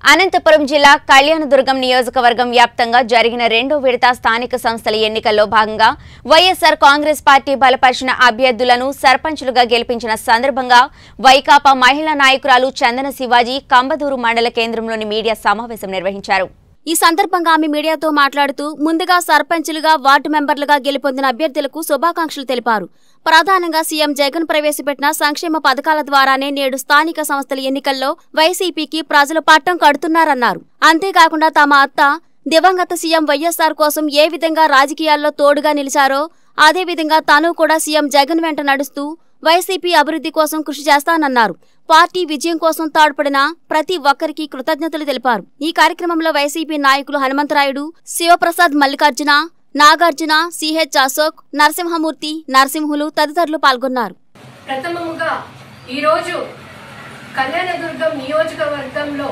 అనంతపురం జిల్లా కళ్యాణదుర్గం నియోజకవర్గం వ్యాప్తంగా జరిగిన రెండో విడత స్థానిక సంస్థల ఎన్నికల్లో భాగంగా వైఎస్సార్ కాంగ్రెస్ పార్టీ బలపరిచిన అభ్యర్థులను సర్పంచులుగా గెలిపించిన సందర్భంగా వైకాపా మహిళా నాయకురాలు చందన శివాజీ కంబదూరు మండల కేంద్రంలోని మీడియా సమావేశం నిర్వహించారు ఈ సందర్భంగా ఆమె మీడియాతో మాట్లాడుతూ ముందుగా సర్పంచులుగా వార్డు మెంబర్లుగా గెలుపొందిన అభ్యర్థులకు శుభాకాంక్షలు తెలిపారు ప్రధానంగా సీఎం జగన్ ప్రవేశపెట్టిన సంక్షేమ పథకాల ద్వారానే నేడు స్థానిక సంస్థల ఎన్నికల్లో వైసీపీకి ప్రజలు పట్టం కడుతున్నారన్నారు అంతేకాకుండా తమ అత్త దివంగత సీఎం వైఎస్ఆర్ కోసం ఏ విధంగా రాజకీయాల్లో తోడుగా నిలిచారో అదేవిధంగా తాను కూడా సీఎం జగన్ వెంట నడుస్తూ వైసీపీ అభివృద్ధి కోసం కృషి చేస్తానన్నారు పార్టీ విజయం కోసం తాడుపడిన ప్రతి ఒక్కరికి కృతజ్ఞతలు తెలిపారు ఈ కార్యక్రమంలో వైసీపీ నాయకులు హనుమంతరాయుడు శివప్రసాద్ మల్లికార్జున నాగార్జున సిహెచ్ అశోక్ నరసింహమూర్తి నరసింహులు తదితరులు పాల్గొన్నారు ప్రథమముగా ఈరోజు కళ్యాణదుర్గం నియోజకవర్గంలో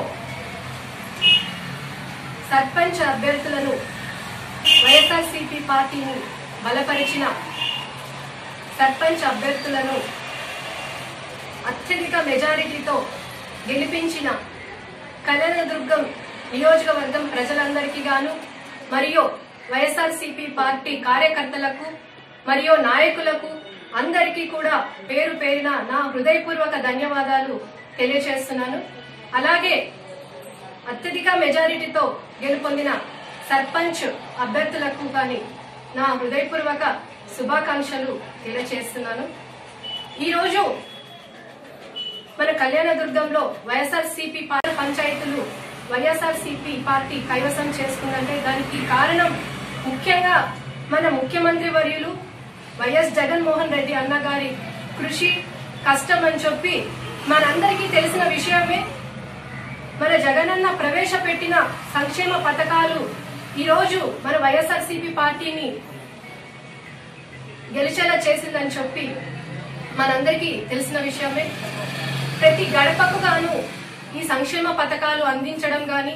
సర్పంచ్ అభ్యర్థులను వైఎస్ఆర్సీపీ పార్టీని బలపరిచిన సర్పంచ్ అభ్యర్థులను అత్యధిక మెజారిటీతో గెలిపించిన కళ్యాణదుర్గం నియోజకవర్గం ప్రజలందరికీ గాను మరియు వైఎస్ఆర్సీపీ పార్టీ కార్యకర్తలకు మరియు నాయకులకు అందరికీ కూడా పేరు పేరిన నా హృదయపూర్వక ధన్యవాదాలు తెలియజేస్తున్నాను అలాగే అత్యధిక మెజారిటీతో గెలుపొందిన సర్పంచ్ అభ్యర్థులకు కానీ నా హృదయపూర్వక శుభాకాంక్షలు తెలియజేస్తున్నాను ఈరోజు మన కళ్యాణదుర్గంలో వైఎస్ఆర్ సిపి పంచాయతీలు వైఎస్ఆర్ సిపి పార్టీ కైవసం చేసుకుందంటే దానికి కారణం ముఖ్యంగా మన ముఖ్యమంత్రి వర్యులు వైఎస్ జగన్మోహన్ రెడ్డి అన్న గారి కృషి కష్టం అని చెప్పి మనందరికీ తెలిసిన విషయమే మన జగనన్న ప్రవేశపెట్టిన సంక్షేమ పథకాలు ఈరోజు మన వైఎస్ఆర్సీపీ పార్టీని గెలిచేలా చేసిందని చెప్పి మనందరికీ తెలిసిన విషయమే ప్రతి గడపకు గాను ఈ సంక్షేమ పథకాలు అందించడం గాని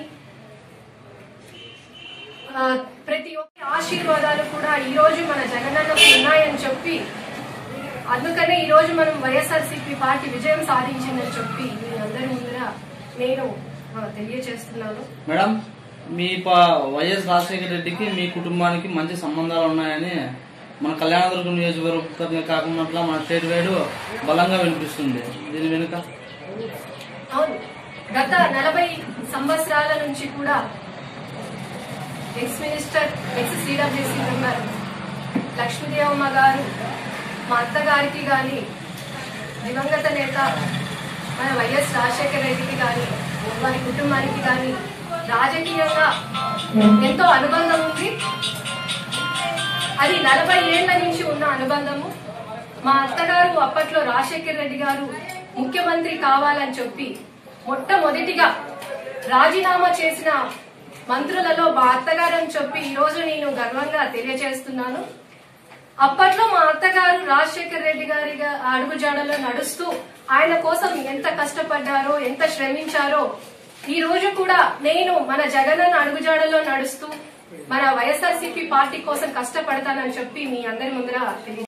ఆ, ప్రతి ఒక్క ఆశీర్వాదాలు కూడా ఈ రోజు మన జగనన్నకు ఉన్నాయని చెప్పి అందుకనే ఈ రోజు మనం వైఎస్ఆర్సీపీ పార్టీ విజయం సాధించిందని చెప్పి మీ అందరి ముందర నేను ఆ, తెలియజేస్తున్నాను మేడం మీ ప- వైఎస్ రాజశేఖర రెడ్డికి మీ కుటుంబానికి మంచి సంబంధాలు ఉన్నాయని మన కళ్యాణదుర్గం నియోజకవర్గం కాకుండా మన స్టేట్ వైడ్ బలంగా వినిపిస్తుంది దీని వెనుక అవును గత నలభై సంవత్సరాల నుంచి కూడా ex minister ex CWC member Lakshmidevamma garu మా అత్తగారికి గాని దివంగత నేత మన వైఎస్ రాజశేఖర రెడ్డికి గాని వారి కుటుంబానికి గాని రాజకీయంగా ఎంతో అనుబంధం ఉంది అది నలభై ఏళ్ల నుంచి ఉన్న అనుబంధము మా అత్తగారు అప్పట్లో రాజశేఖర్ రెడ్డి గారు ముఖ్యమంత్రి కావాలని చెప్పి మొట్టమొదటిగా రాజీనామా చేసిన మంత్రులలో మా అత్తగారు అని చెప్పి ఈ రోజు నేను గర్వంగా తెలియజేస్తున్నాను అప్పట్లో మా అత్తగారు రాజశేఖర్ రెడ్డి గారి గా- అడుగుజాడలో నడుస్తూ ఆయన కోసం ఎంత కష్టపడ్డారో ఎంత శ్రమించారో ఈ రోజు కూడా నేను మన జగనన్న అడుగుజాడలో నడుస్తూ మన వైఎస్ఆర్సీపీ పార్టీ కోసం కష్టపడతానని చెప్పి మీ అందరి ముందర తెలియ